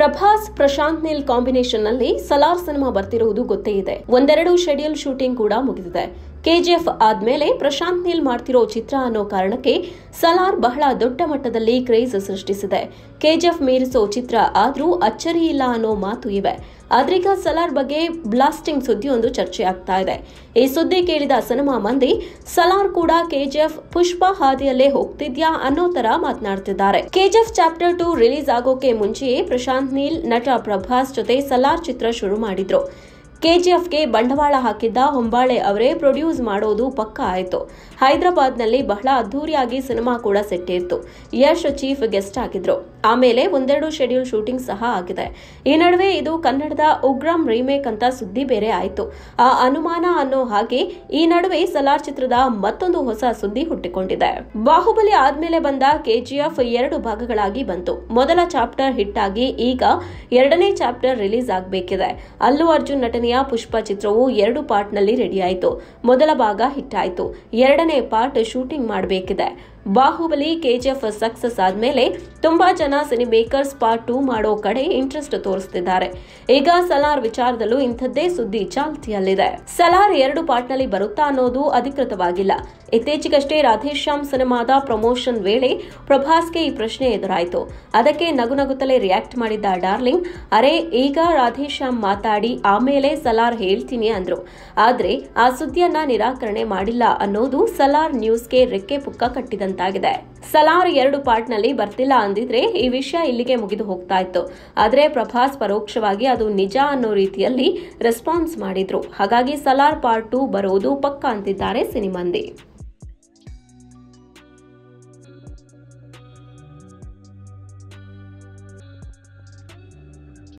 Prabhas Prashant Neel combination ನಲ್ಲಿ Salaar cinema ಬರ್ತಿರುವುದು ಗೊತ್ತೇ ಇದೆ ಒಂದೆರಡು ಶೆಡ್ಯೂಲ್ ಶೂಟಿಂಗ್ ಕೂಡ ಮುಗಿದಿದೆ ಕೆಜಿಎಫ್ ಆದ್ಮೇಲೆ ಪ್ರಶಾಂತ್ ನೀಲ್ ಮಾಡ್ತಿರೋ ಚಿತ್ರ ಅನ್ನೋ ಕಾರಣಕ್ಕೆ ಸಲಾರ್ ಬಹಳ ದೊಡ್ಡ ಮಟ್ಟದಲ್ಲಿ ಕ್ರೇಜ್ ಸೃಷ್ಟಿಸಿದೆ ಕೆಜಿಎಫ್ ಮೀರಿಸೋ ಚಿತ್ರ ಆದ್ರೂ ಅಚ್ಚರಿ ಇಲ್ಲ ಅನ್ನೋ ಮಾತು ಇವೆ ಆದ್ರೀಗ ಸಲಾರ್ ಬಗ್ಗೆ ಬ್ಲಾಸ್ಟಿಂಗ್ ಸುದ್ದಿಯೊಂದು ಚರ್ಚೆ ಆಗ್ತಾ ಇದೆ ಈ ಸುದ್ದಿ ಕೇಳಿದ ಸಿನಿಮಾ ಮಂದಿ ಸಲಾರ್ ಕೂಡ ಕೆಜಿಎಫ್ ಪುಷ್ಪ ಹಾದಿಯಲ್ಲೇ ಹೋಗ್ತಿದ್ಯಾ ಅನ್ನೋ ತರ ಮಾತನಾಡ್ತಿದ್ದಾರೆ ಕೆಜಿಎಫ್ ಚಾಪ್ಟರ್ ಟು ರಿಲೀಸ್ ಆಗೋಕೆ ಮುಂಚೆಯೇ ಪ್ರಶಾಂತ್ ನೀಲ್ ನಟ ಪ್ರಭಾಸ್ ಜೊತೆ ಸಲಾರ್ ಚಿತ್ರ ಶುರು ಮಾಡಿದ್ರು ಕೆಜಿಎಫ್ಗೆ ಬಂಡವಾಳ ಹಾಕಿದ್ದ ಹೊಂಬಾಳೆ ಅವರೇ ಪ್ರೊಡ್ಯೂಸ್ ಮಾಡೋದು ಪಕ್ಕ ಆಯಿತು ಹೈದರಾಬಾದ್ನಲ್ಲಿ ಬಹಳ ಅದ್ದೂರಿಯಾಗಿ ಸಿನಿಮಾ ಕೂಡ ಸೆಟ್ಟಿತ್ತು ಯಶ್ ಚೀಫ್ ಗೆಸ್ಟ್ ಆಗಿದ್ರು ಆಮೇಲೆ ಒಂದೆರಡು ಶೆಡ್ಯೂಲ್ ಶೂಟಿಂಗ್ ಸಹ ಆಗಿದೆ ಈ ನಡುವೆ ಇದು ಕನ್ನಡದ ಉಗ್ರಂ ರೀಮೇಕ್ ಅಂತ ಸುದ್ದಿ ಬೇರೆ ಆಯಿತು ಆ ಅನುಮಾನ ಅನ್ನೋ ಹಾಗೆ ಈ ನಡುವೆ ಸಲಾರ್ ಚಿತ್ರದ ಮತ್ತೊಂದು ಹೊಸ ಸುದ್ದಿ ಹುಟ್ಟಿಕೊಂಡಿದೆ ಬಾಹುಬಲಿ ಆದ್ಮೇಲೆ ಬಂದ ಕೆಜಿಎಫ್ ಎರಡು ಭಾಗಗಳಾಗಿ ಬಂತು ಮೊದಲ ಚಾಪ್ಟರ್ ಹಿಟ್ ಆಗಿ ಈಗ ಎರಡನೇ ಚಾಪ್ಟರ್ ರಿಲೀಸ್ ಆಗಬೇಕಿದೆ ಅಲ್ಲು ಅರ್ಜುನ್ ನಟನೆಯ ಪುಷ್ಪ ಚಿತ್ರವು ಎರಡು ಪಾರ್ಟ್ ನಲ್ಲಿ ರೆಡಿ ಆಯಿತು ಮೊದಲ ಭಾಗ ಹಿಟ್ ಆಯಿತು ಎರಡನೇ ಪಾರ್ಟ್ ಶೂಟಿಂಗ್ ಮಾಡಬೇಕಿದೆ ಬಾಹುಬಲಿ ಕೆಜಿಎಫ್ ಸಕ್ಸಸ್ ಆದ್ಮೇಲೆ ತುಂಬಾ ಜನ ಸಿನಿಮೇಕರ್ಸ್ ಪಾರ್ಟ್ ಟೂ ಮಾಡೋ ಕಡೆ ಇಂಟ್ರೆಸ್ಟ್ ತೋರಿಸ್ತಿದ್ದಾರೆ ಈಗ ಸಲಾರ್ ವಿಚಾರದಲ್ಲೂ ಇಂಥದ್ದೇ ಸುದ್ದಿ ಚಾಲ್ತಿಯಲ್ಲಿದೆ ಸಲಾರ್ ಎರಡು ಪಾರ್ಟ್ ನಲ್ಲಿ ಬರುತ್ತಾ ಅನ್ನೋದು ಅಧಿಕೃತವಾಗಿಲ್ಲ ಇತ್ತೀಚೆಗಷ್ಟೇ ರಾಧೇಶ್ಯಾಮ್ ಸಿನಿಮಾದ ಪ್ರಮೋಷನ್ ವೇಳೆ ಪ್ರಭಾಸ್ಗೆ ಈ ಪ್ರಶ್ನೆ ಎದುರಾಯಿತು ಅದಕ್ಕೆ ನಗು ನಗುತ್ತಲೇ ರಿಯಾಕ್ಟ್ ಮಾಡಿದ್ದ ಡಾರ್ಲಿಂಗ್ ಅರೆ ಈಗ ರಾಧೇಶ್ಯಾಮ್ ಮಾತಾಡಿ ಆಮೇಲೆ ಸಲಾರ್ ಹೇಳ್ತೀನಿ ಅಂದ್ರು ಆದ್ರೆ ಆ ಸುದ್ದಿಯನ್ನ ನಿರಾಕರಣೆ ಮಾಡಿಲ್ಲ ಅನ್ನೋದು ಸಲಾರ್ ನ್ಯೂಸ್ಗೆ ರೆಕ್ಕೆ ಪುಕ್ಕ ಕಟ್ಟಿದಂತಾಗಿದೆ ಸಲಾರ್ ಎರಡು ಪಾರ್ಟ್ ನಲ್ಲಿ ಬರ್ತಿಲ್ಲ ಅಂದಿದ್ರೆ ಈ ವಿಷಯ ಇಲ್ಲಿಗೆ ಮುಗಿದು ಹೋಗ್ತಾ ಇತ್ತು ಆದ್ರೆ ಪ್ರಭಾಸ್ ಪರೋಕ್ಷವಾಗಿ ಅದು ನಿಜ ಅನ್ನೋ ರೀತಿಯಲ್ಲಿ ರೆಸ್ಪಾನ್ಸ್ ಮಾಡಿದ್ರು ಹಾಗಾಗಿ ಸಲಾರ್ ಪಾರ್ಟ್ ಟೂ ಬರೋದು ಪಕ್ಕ ಅಂತಿದ್ದಾರೆ ಸಿನಿಮಂದಿ